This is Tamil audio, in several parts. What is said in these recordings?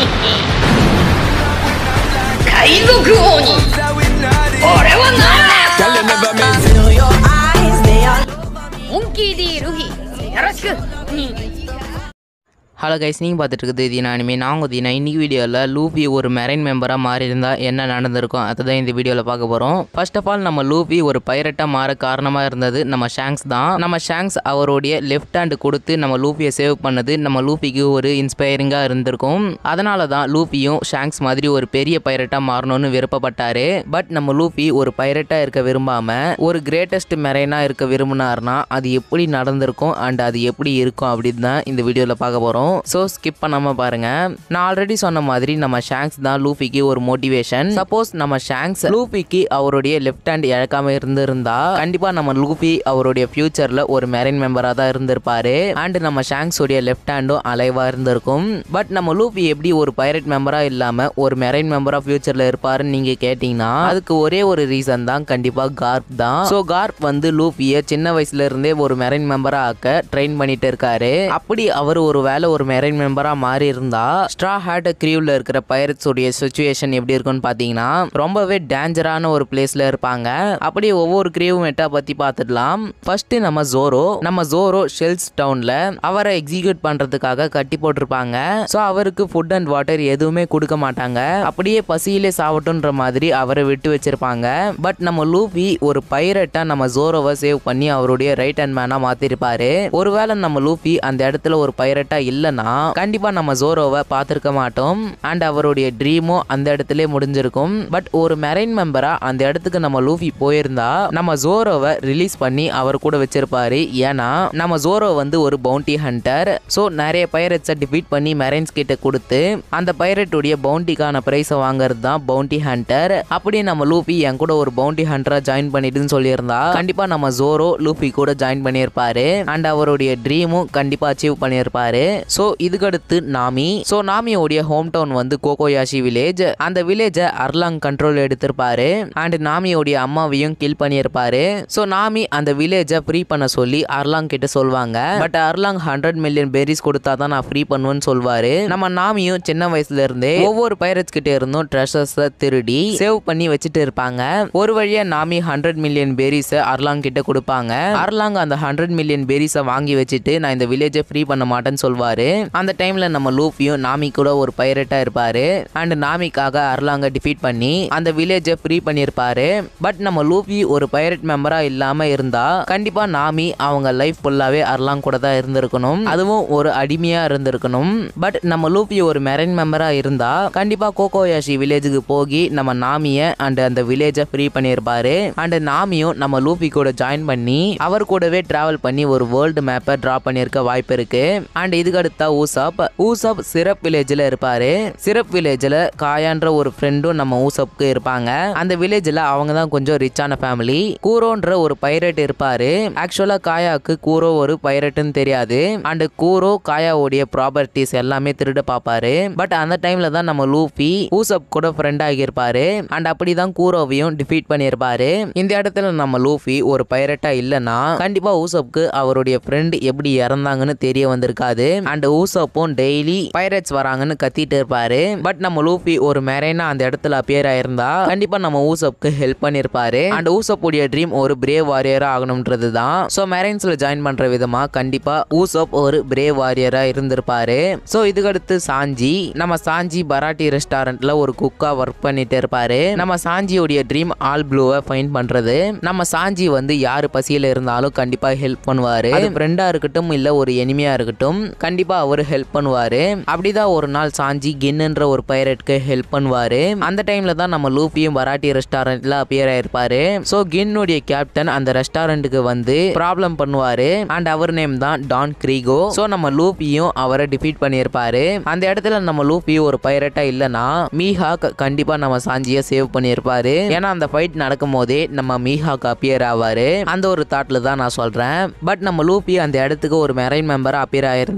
海賊王に俺はなる Girl, you never make Feel your eyes, they are モンキー D ルフィよろしくうん hello guys நீங்கள் பார்த்துட்டு இருக்குது இது நான் அனிமே நான் உங்கள் நான் இன்னைக்கு வீடியோவில் லூபி ஒரு மெரைன் மெம்பராக மாறி இருந்தால் என்ன நடந்திருக்கும் அதை தான் இந்த வீடியோவில் பார்க்க போகிறோம் ஃபர்ஸ்ட் ஆஃப் ஆல் நம்ம லூபி ஒரு பைரட்டாக மாற காரணமாக இருந்தது நம்ம ஷாங்ஸ் தான் நம்ம ஷாங்ஸ் அவருடைய லெஃப்ட் ஹேண்டு கொடுத்து நம்ம லூபியை சேவ் பண்ணது நம்ம லூபிக்கு ஒரு இன்ஸ்பைரிங்காக இருந்திருக்கும் அதனால தான் லூபியும் ஷாங்ஸ் மாதிரி ஒரு பெரிய பைரட்டாக மாறணும்னு விருப்பப்பட்டாரு பட் நம்ம லூபி ஒரு பைரட்டாக இருக்க விரும்பாம ஒரு கிரேட்டஸ்ட் மெரைனாக இருக்க விரும்பினார்னா அது எப்படி நடந்திருக்கும் அண்ட் அது எப்படி இருக்கும் அப்படின்னு தான் இந்த வீடியோவில் பார்க்க போகிறோம் ஸோ ஸ்கிப் பண்ணாமல் பாருங்க நான் ஆல்ரெடி சொன்ன மாதிரி நம்ம ஷாங்ஸ் தான் லூபிக்கு ஒரு மோட்டிவேஷன் சப்போஸ் நம்ம ஷாங்ஸ் லூபிக்கு அவருடைய லெஃப்ட் ஹேண்ட் இழக்காம இருந்திருந்தா கண்டிப்பாக நம்ம லூபி அவருடைய ஃபியூச்சரில் ஒரு மெரைன் மெம்பராக தான் இருந்திருப்பாரு அண்ட் நம்ம ஷாங்ஸ் உடைய லெஃப்ட் ஹேண்டும் அலைவாக இருந்திருக்கும் பட் நம்ம லூபி எப்படி ஒரு பைரட் மெம்பராக இல்லாமல் ஒரு மெரைன் மெம்பராக ஃபியூச்சரில் இருப்பாருன்னு நீங்கள் கேட்டிங்கன்னா அதுக்கு ஒரே ஒரு ரீசன் தான் கண்டிப்பாக கார்ப் தான் ஸோ கார்ப் வந்து லூபியை சின்ன வயசுல இருந்தே ஒரு மெரைன் மெம்பராக ஆக்க ட்ரெயின் பண்ணிட்டு இருக்காரு அப்படி அவர் ஒரு வேலை ஒரு மெரைன் மெம்பராக மாறி இருந்தா ஸ்ட்ரா ஹேட் கிரீவ்ல இருக்கிற பைரட்ஸ் உடைய சுச்சுவேஷன் எப்படி இருக்கும்னு பார்த்தீங்கன்னா ரொம்பவே டேஞ்சரான ஒரு பிளேஸ்ல இருப்பாங்க அப்படி ஒவ்வொரு கிரீவ் மெட்டா பத்தி பார்த்துடலாம் ஃபர்ஸ்ட் நம்ம ஜோரோ நம்ம ஜோரோ ஷெல்ஸ் டவுன்ல அவரை எக்ஸிக்யூட் பண்றதுக்காக கட்டி போட்டிருப்பாங்க ஸோ அவருக்கு ஃபுட் அண்ட் வாட்டர் எதுவுமே கொடுக்க மாட்டாங்க அப்படியே பசியிலே சாவட்டுன்ற மாதிரி அவரை விட்டு வச்சிருப்பாங்க பட் நம்ம லூபி ஒரு பைரட்டா நம்ம ஜோரோவை சேவ் பண்ணி அவருடைய ரைட் ஹேண்ட் மேனா மாத்திருப்பாரு ஒருவேளை நம்ம லூபி அந்த இடத்துல ஒரு பைரட்டா இல்லைன்னா கண்டிப்பா நம்ம ஜோரோவை பார்த்திருக்க மாட்டோம் அண்ட் அவருடைய ட்ரீமும் அந்த இடத்துல முடிஞ்சிருக்கும் பட் ஒரு மெரைன் மெம்பரா அந்த இடத்துக்கு நம்ம லூபி போயிருந்தா நம்ம ஜோரோவை ரிலீஸ் பண்ணி அவர் கூட வச்சிருப்பாரு ஏன்னா நம்ம ஜோரோ வந்து ஒரு பவுண்டி ஹண்டர் ஸோ நிறைய பைரட்ஸை டிஃபீட் பண்ணி மெரைன்ஸ் கிட்ட கொடுத்து அந்த பைரட்டுடைய பவுண்டிக்கான ப்ரைஸை வாங்குறது தான் பவுண்டி ஹண்டர் அப்படியே நம்ம லூபி என் கூட ஒரு பவுண்டி ஹண்டரா ஜாயின் பண்ணிடுன்னு சொல்லியிருந்தா கண்டிப்பா நம்ம ஜோரோ லூபி கூட ஜாயின் பண்ணியிருப்பாரு அண்ட் அவருடைய ட்ரீமும் கண்டிப்பா அச்சீவ் பண்ணியிருப்பாரு ஸோ இதுக்கடுத்து நாமி ஸோ நாமியோடைய ஹோம் டவுன் வந்து கோகோயாஷி வில்லேஜ் அந்த வில்லேஜை அர்லாங் கண்ட்ரோல் எடுத்திருப்பாரு அண்ட் நாமியோடைய அம்மாவையும் கில் பண்ணியிருப்பாரு ஸோ நாமி அந்த வில்லேஜை ஃப்ரீ பண்ண சொல்லி அர்லாங் கிட்ட சொல்லுவாங்க but Arlong hundred million berries கொடுத்தா தான் நான் ஃப்ரீ பண்ணுவேன்னு சொல்வாரு நம்ம நாமியும் சின்ன வயசுல இருந்தே ஒவ்வொரு பைரட்ஸ் கிட்ட இருந்தும் ட்ரெஷர்ஸை திருடி சேவ் பண்ணி வச்சுட்டு இருப்பாங்க ஒரு வழியா நாமி ஹண்ட்ரட் மில்லியன் பெரிஸை அர்லாங் கிட்ட கொடுப்பாங்க அர்லாங் அந்த ஹண்ட்ரட் மில்லியன் பெரிஸை வாங்கி வச்சுட்டு நான் இந்த வில்லேஜை ஃப்ரீ பண்ண மாட்டேன்னு சொல்வாரு அந்த டைம்ல நம்ம லூஃபியும் நாமி கூட ஒரு பைரட்டா இருப்பாரு அண்ட் நாமிக்காக அர்லாங்க டிஃபீட் பண்ணி அந்த வில்லேஜை ஃப்ரீ பண்ணியிருப்பாரு பட் நம்ம லூஃபி ஒரு பைரட் மெம்பரா இல்லாம இருந்தா கண்டிப்பா நாமி அவங்க லைஃப் ஃபுல்லாவே அர்லாங் கூட தான் இருந்திருக்கணும் அதுவும் ஒரு அடிமையா இருந்திருக்கணும் பட் நம்ம லூஃபி ஒரு மெரைன் மெம்பரா இருந்தா கண்டிப்பா கோகோயாஷி வில்லேஜுக்கு போகி நம்ம நாமிய அண்ட் அந்த வில்லேஜை ஃப்ரீ பண்ணியிருப்பாரு அண்ட் நாமியும் நம்ம லூஃபி கூட ஜாயின் பண்ணி அவர் கூடவே டிராவல் பண்ணி ஒரு வேர்ல்டு மேப்பை டிரா பண்ணியிருக்க வாய்ப்பு இருக்கு அண்ட் இதுக்கு அடுத்தா ஊசப் ஊசப் சிரப் வில்லேஜில் இருப்பாரு சிரப் வில்லேஜில் காயான்ற ஒரு ஃப்ரெண்டும் நம்ம ஊசப்க்கு இருப்பாங்க அந்த வில்லேஜில் அவங்க தான் கொஞ்சம் ரிச்சான ஃபேமிலி கூரோன்ற ஒரு பைரட் இருப்பாரு ஆக்சுவலா காயாக்கு கூரோ ஒரு பைரட்னு தெரியாது அண்ட் கூரோ காயாவுடைய ப்ராப்பர்ட்டிஸ் எல்லாமே திருட பார்ப்பாரு பட் அந்த டைம்ல தான் நம்ம லூஃபி ஊசப் கூட ஃப்ரெண்ட் ஆகியிருப்பாரு அண்ட் அப்படிதான் கூரோவையும் டிஃபீட் பண்ணியிருப்பாரு இந்த இடத்துல நம்ம லூஃபி ஒரு பைரட்டா இல்லைன்னா கண்டிப்பா ஊசப்க்கு அவருடைய ஃப்ரெண்ட் எப்படி இறந்தாங்கன்னு தெரிய வந்திருக்காது அண்ட் ஊசப்பும் டெய்லி பைரட்ஸ் வராங்கன்னு கத்திட்டு இருப்பாரு பட் நம்ம லூஃபி ஒரு மெரைனா அந்த இடத்துல அப்பியர் ஆயிருந்தா கண்டிப்பா நம்ம ஊசப்க்கு ஹெல்ப் பண்ணிருப்பாரு அண்ட் ஊசப்புடைய ட்ரீம் ஒரு பிரேவ் வாரியரா ஆகணும்ன்றது தான் ஸோ மெரைன்ஸ்ல ஜாயின் பண்ற விதமா கண்டிப்பா ஊசப் ஒரு பிரேவ் வாரியரா இருந்திருப்பாரு ஸோ இதுக்கடுத்து சாஞ்சி நம்ம சாஞ்சி பராட்டி ரெஸ்டாரண்ட்ல ஒரு குக்கா ஒர்க் பண்ணிட்டு இருப்பாரு நம்ம சாஞ்சியோடைய ட்ரீம் ஆல் ப்ளூவை ஃபைன் பண்றது நம்ம சாஞ்சி வந்து யாரு பசியில இருந்தாலும் கண்டிப்பா ஹெல்ப் பண்ணுவாரு அது ஃப்ரெண்டா இருக்கட்டும் இல்ல ஒரு எனிமையா இருக்கட்டும் கண்டிப்பா அவர் ஹெல்ப் பண்ணுவாரு அப்படிதான் ஒரு நாள் சாஞ்சி கின்னுன்ற ஒரு பைரட்க்கு ஹெல்ப் பண்ணுவாரு அந்த டைம்ல தான் நம்ம லூபியும் பராட்டி ரெஸ்டாரண்ட்ல அப்பியர் ஆயிருப்பாரு ஸோ கின்னுடைய கேப்டன் அந்த ரெஸ்டாரண்ட்டுக்கு வந்து ப்ராப்ளம் பண்ணுவாரு அண்ட் அவர் நேம் தான் டான் கிரீகோ ஸோ நம்ம லூபியும் அவரை டிஃபீட் பண்ணியிருப்பாரு அந்த இடத்துல நம்ம லூபி ஒரு பைரட்டா இல்லைன்னா மீஹாக் கண்டிப்பா நம்ம சாஞ்சியை சேவ் பண்ணியிருப்பாரு ஏன்னா அந்த ஃபைட் நடக்கும் போதே நம்ம மீஹாக் அப்பியர் ஆவாரு அந்த ஒரு தாட்ல தான் நான் சொல்றேன் பட் நம்ம லூபி அந்த இடத்துக்கு ஒரு மெரைன் மெம்பர் அப்பியர் ஆயிருந்தா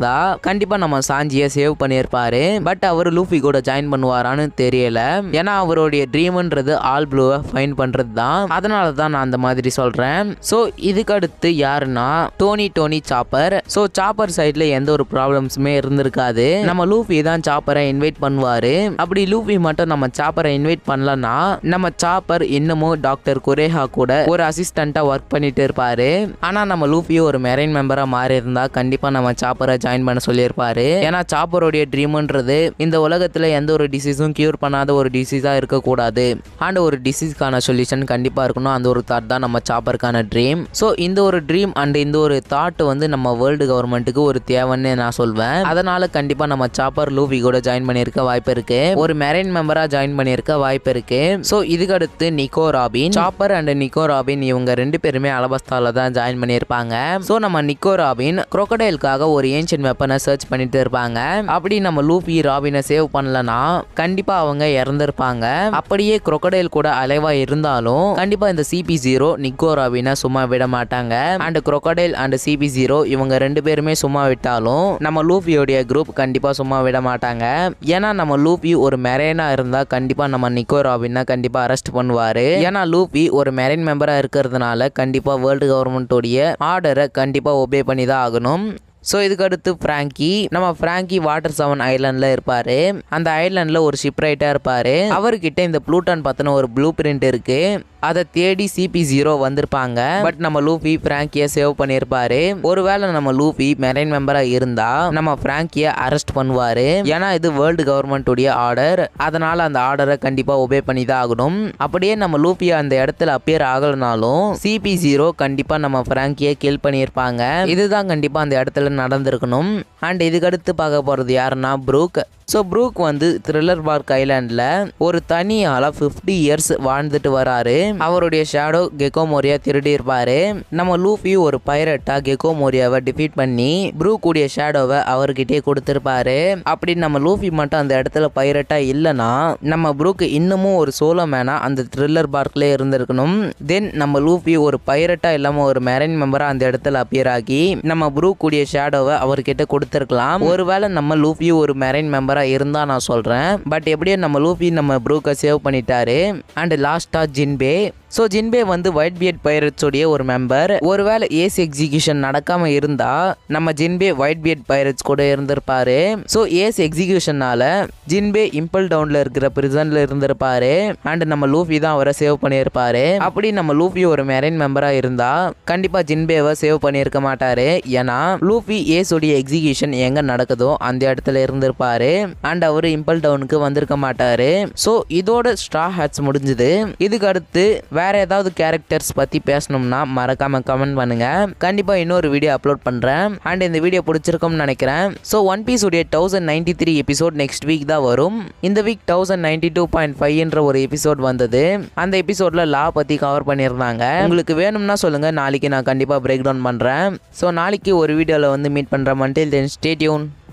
கண்டிப்பா நம்ம சாஞ்சியை சேவ் பண்ணியிருப்பாரு பட் அவர் லூஃபி கூட ஜாயின் பண்ணுவாரான்னு தெரியல ஏன்னா அவருடைய ட்ரீம்ன்றது ஆல் ப்ளூவை ஃபைன் பண்றது தான் அதனால தான் நான் அந்த மாதிரி சொல்றேன் ஸோ இதுக்கு அடுத்து யாருன்னா Tony Tony Chopper so Chopper சைட்ல எந்த ஒரு ப்ராப்ளம்ஸுமே இருந்திருக்காது நம்ம லூஃபி தான் சாப்பரை இன்வைட் பண்ணுவாரு அப்படி லூஃபி மட்டும் நம்ம சாப்பரை இன்வைட் பண்ணலன்னா நம்ம சாப்பர் இன்னமும் டாக்டர் குரேஹா கூட ஒரு அசிஸ்டண்டா ஒர்க் பண்ணிட்டு இருப்பாரு ஆனா நம்ம லூஃபி ஒரு மெரைன் மெம்பரா மாறி இருந்தா கண்டிப்பா நம்ம சாப்பரை ஜாயின் பண்ண சொல்லியிருப்பாரு ஏன்னா சாப்பருடைய ட்ரீம்ன்றது இந்த உலகத்துல எந்த ஒரு டிசீஸும் கியூர் பண்ணாத ஒரு டிசீஸா இருக்கக்கூடாது அண்ட் ஒரு டிசீஸ்க்கான சொல்யூஷன் கண்டிப்பா இருக்கணும் அந்த ஒரு தாட் தான் நம்ம சாப்பருக்கான ட்ரீம் ஸோ இந்த ஒரு ட்ரீம் அண்ட் இந்த ஒரு தாட் வந்து நம்ம வேர்ல்டு கவர்மெண்ட்டுக்கு ஒரு தேவைன்னு நான் சொல்வேன் அதனால கண்டிப்பா நம்ம சாப்பர் லூஃபி கூட ஜாயின் பண்ணியிருக்க வாய்ப்பு இருக்கு ஒரு மெரைன் மெம்பரா ஜாயின் பண்ணியிருக்க வாய்ப்பு இருக்கு ஸோ இதுக்கு அடுத்து Nico Robin Chopper and Nico Robin இவங்க ரெண்டு பேருமே அலபஸ்தால தான் ஜாயின் பண்ணியிருப்பாங்க ஸோ நம்ம நிக்கோ ராபின் crocodileக்காக ஒரு ஏன்ஷியன் வெப்பனை சர்ச் பண்ணிட்டு இருப்பாங்க அப்படி நம்ம லூஃபி ராபினை சேவ் பண்ணலனா கண்டிப்பா அவங்க இறந்திருப்பாங்க அப்படியே crocodile கூட அலைவா இருந்தாலும் கண்டிப்பா இந்த சிபி ஜீரோ நிக்கோ ராபினை சும்மா விட மாட்டாங்க and crocodile and C P zero இவங்க ரெண்டு பேருமே சும்மா விட்டாலும் நம்ம லூஃபியோடைய குரூப் கண்டிப்பா சும்மா விட மாட்டாங்க ஏன்னா நம்ம லூஃபி ஒரு மெரேனா இருந்தா கண்டிப்பா நம்ம நிக்கோ ராபினை கண்டிப்பா அரெஸ்ட் பண்ணுவாரு ஏன்னா லூஃபி ஒரு மெரைன் மெம்பரா இருக்கிறதுனால கண்டிப்பா வேர்ல்டு கவர்மெண்ட்டோடைய ஆர்டரை கண்டிப்பா ஒபே பண்ணி தான் ஆகணும் ஸோ இதுக்கு அடுத்து ஃப்ராங்கி நம்ம ஃப்ராங்கி வாட்டர் செவன் ஐலாண்டில் இருப்பார் அந்த ஐலாண்டில் ஒரு ஷிப்ரைட்டாக இருப்பார் அவர்கிட்ட இந்த ப்ளூட்டான் பற்றின ஒரு ப்ளூ பிரிண்ட் இருக்கு அதை தேடி சிபி ஜீரோ வந்திருப்பாங்க பட் நம்ம லூஃபி ஃப்ராங்கியை சேவ் பண்ணியிருப்பாரு ஒருவேளை நம்ம லூஃபி மெரைன் மெம்பராக இருந்தா நம்ம ஃப்ராங்கியை அரெஸ்ட் பண்ணுவாரு ஏன்னா இது வேர்ல்டு கவர்மெண்ட்டுடைய ஆர்டர் அதனால அந்த ஆர்டரை கண்டிப்பாக ஒபே பண்ணி தான் ஆகணும் அப்படியே நம்ம லூஃபி அந்த இடத்துல அப்பியர் ஆகலனாலும் சிபி ஜீரோ கண்டிப்பாக நம்ம ஃப்ராங்கியை கில் பண்ணியிருப்பாங்க இதுதான் கண்டிப்பாக அந்த இடத்துல நடந்திருக்கணும் அண்ட் இதுக்கடுத்து பார்க்க போகிறது யாருன்னா ப்ரூக் ஸோ ப்ரூக் வந்து த்ரில்லர் பார்க் ஐலாண்டில் ஒரு தனி ஆளாக ஃபிஃப்டி இயர்ஸ் வாழ்ந்துட்டு வராரு அவருடைய ஷேடோ கெக்கோ மோரியா திருடி இருப்பாரு நம்ம லூஃபி ஒரு பைரட்டா கெக்கோ மோரியாவை டிஃபீட் பண்ணி ப்ரூக் உடைய ஷேடோவை அவர்கிட்டயே கொடுத்துருப்பாரு அப்படி நம்ம லூஃபி மட்டும் அந்த இடத்துல பைரட்டா இல்லைன்னா நம்ம ப்ரூக் இன்னமும் ஒரு சோலோ மேனா அந்த த்ரில்லர் பார்க்லேயே இருந்திருக்கணும் தென் நம்ம லூஃபி ஒரு பைரட்டா இல்லாமல் ஒரு மெரைன் மெம்பரா அந்த இடத்துல அப்பியர் ஆகி நம்ம ப்ரூக் உடைய ஷேடோவை அவர்கிட்ட கொடுத்துருக்கலாம் ஒருவேளை நம்ம லூஃபி ஒரு மெரைன் மெம்பரா இருந்தா நான் சொல்றேன் பட் எப்படியோ நம்ம லூஃபி நம்ம ப்ரூக்கை சேவ் பண்ணிட்டாரு அண்ட் லாஸ்டா ஜின்பே ஸோ ஜின்பே வந்து ஒயிட் பியட் பைரட்ஸோடைய ஒரு மெம்பர் ஒருவேளை ஏஸ் எக்ஸிகியூஷன் நடக்காம இருந்தா நம்ம ஜின்பே ஒயிட் பியட் பைரட்ஸ் கூட இருந்திருப்பாரு ஸோ ஏஸ் எக்ஸிகியூஷனால ஜின்பே இம்பல் டவுன்ல இருக்கிற பிரிசன்ல இருந்திருப்பாரு அண்ட் நம்ம லூஃபி தான் அவரை சேவ் பண்ணியிருப்பாரு அப்படி நம்ம லூஃபி ஒரு மெரைன் மெம்பரா இருந்தா கண்டிப்பா ஜின்பேவை சேவ் பண்ணியிருக்க மாட்டாரு ஏன்னா லூஃபி ஏஸோடைய எக்ஸிகியூஷன் எங்க நடக்குதோ அந்த இடத்துல இருந்திருப்பாரு அண்ட் அவர் இம்பல் டவுனுக்கு வந்திருக்க மாட்டாரு ஸோ இதோட ஸ்ட்ரா ஹேட்ஸ் முடிஞ்சுது இதுக்கு அடுத்து வேற ஏதாவது கேரக்டர்ஸ் பத்தி பேசணும்னா மறக்காம கமெண்ட் பண்ணுங்க கண்டிப்பா இன்னொரு வீடியோ அப்லோட் பண்றேன் அண்ட் இந்த வீடியோ பிடிச்சிருக்கும்னு நினைக்கிறேன் ஸோ ஒன் பீஸ் உடைய thousand ninety three episode next week தான் வரும் இந்த week thousand ninety two point ஃபைவ்ன்ற ஒரு எபிசோட் வந்தது அந்த எபிசோட்ல லா பத்தி கவர் பண்ணியிருந்தாங்க உங்களுக்கு வேணும்னா சொல்லுங்க நாளைக்கு நான் கண்டிப்பா பிரேக் டவுன் பண்றேன் ஸோ நாளைக்கு ஒரு வீடியோவில் வந்து மீட் பண்றேன் மண்டில் தென் ஸ்டேட்யூன்